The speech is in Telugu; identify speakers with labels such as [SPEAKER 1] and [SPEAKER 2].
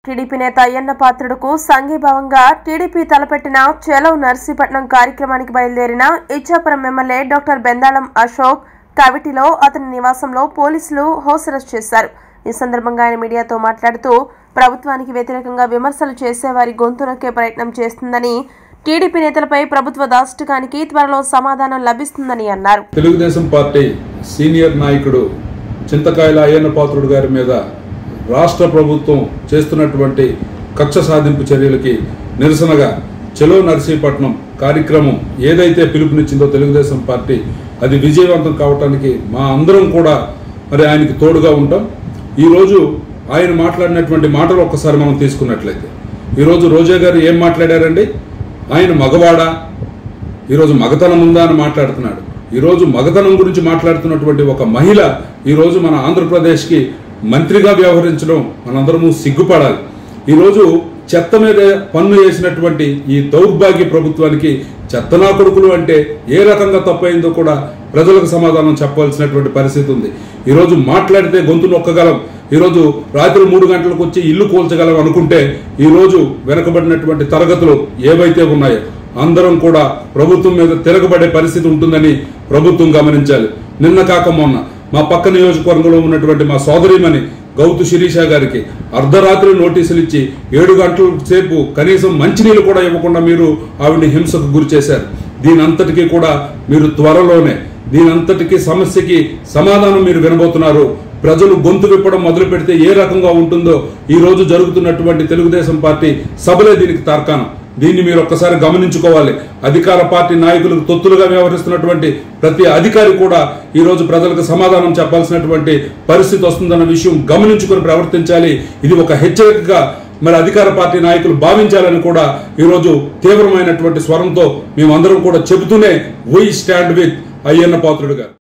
[SPEAKER 1] టీడీపీ నేత అయ్యన్న పాత్రుడుకు సంఘీభావంగా టీడీపీ తలపెట్టిన చలో నర్సీపట్నం కార్యక్రమానికి బయలుదేరిన ఇచ్చాపురం ఎమ్మెల్యే డాక్టర్ బెందాళం అశోక్ కవిటిలో అతని నివాసంలో పోలీసులు హౌస్ అరెస్ట్ చేశారు ఈ సందర్భంగా ఆయన మీడియాతో మాట్లాడుతూ ప్రభుత్వానికి వ్యతిరేకంగా విమర్శలు చేసేవారి గొంతు నొక్కే ప్రయత్నం చేస్తుందని టీడీపీ నేతలపై ప్రభుత్వ దాష్టికానికి త్వరలో సమాధానం లభిస్తుందని అన్నారు
[SPEAKER 2] తెలుగుదేశం పార్టీ సీనియర్ నాయకుడు చింతకాయల అయ్యన్న పాత్రుడు గారి మీద రాష్ట్ర ప్రభుత్వం చేస్తున్నటువంటి కక్ష సాధింపు చర్యలకి నిరసనగా చెలో నర్సీపట్నం కార్యక్రమం ఏదైతే పిలుపునిచ్చిందో తెలుగుదేశం పార్టీ అది విజయవంతం కావటానికి మా అందరం కూడా మరి ఆయనకి తోడుగా ఉంటాం ఈరోజు ఆయన మాట్లాడినటువంటి మాటలు ఒక్కసారి మనం తీసుకున్నట్లయితే ఈరోజు రోజా గారు ఏం మాట్లాడారండి ఆయన మగవాడా ఈరోజు మగతనం ఉందా అని మాట్లాడుతున్నాడు ఈరోజు మగతనం గురించి మాట్లాడుతున్నటువంటి ఒక మహిళ ఈరోజు మన ఆంధ్రప్రదేశ్కి మంత్రిగా వ్యవహరించడం మనందరము సిగ్గుపడాలి ఈరోజు చెత్త మీద పన్ను వేసినటువంటి ఈ దౌర్భాగ్య ప్రభుత్వానికి చెత్తనా కొడుకులు అంటే ఏ రకంగా తప్పైందో కూడా ప్రజలకు సమాధానం చెప్పాల్సినటువంటి పరిస్థితి ఉంది ఈరోజు మాట్లాడితే గొంతు నొక్కగలం ఈరోజు రాత్రి మూడు గంటలకు వచ్చి ఇల్లు కూల్చగలం అనుకుంటే ఈరోజు వెనకబడినటువంటి తరగతులు ఏవైతే ఉన్నాయో అందరం కూడా ప్రభుత్వం మీద తిరగబడే పరిస్థితి ఉంటుందని ప్రభుత్వం గమనించాలి నిన్న కాక మొన్న మా పక్క నియోజకవర్గంలో ఉన్నటువంటి మా సోదరిమణి గౌతు శిరీష గారికి అర్ధరాత్రి నోటీసులు ఇచ్చి ఏడు గంటల సేపు కనీసం మంచినీళ్ళు కూడా ఇవ్వకుండా మీరు ఆవిడని హింసకు గురి చేశారు దీని అంతటికీ కూడా మీరు త్వరలోనే దీని అంతటికీ సమస్యకి సమాధానం మీరు వినబోతున్నారు ప్రజలు గొంతు విప్పడం మొదలు పెడితే ఏ రకంగా ఉంటుందో ఈ రోజు జరుగుతున్నటువంటి తెలుగుదేశం పార్టీ సభలే దీనికి తార్కాణం దీన్ని మీరు ఒక్కసారి గమనించుకోవాలి అధికార పార్టీ నాయకులకు తొత్తులుగా వ్యవహరిస్తున్నటువంటి ప్రతి అధికారి కూడా ఈ రోజు ప్రజలకు సమాధానం చెప్పాల్సినటువంటి పరిస్థితి వస్తుందన్న విషయం గమనించుకొని ప్రవర్తించాలి ఇది ఒక హెచ్చరికగా మరి అధికార పార్టీ నాయకులు భావించాలని కూడా ఈరోజు తీవ్రమైనటువంటి స్వరంతో మేమందరం కూడా చెబుతూనే we stand with Ayyanna Patrudu గారు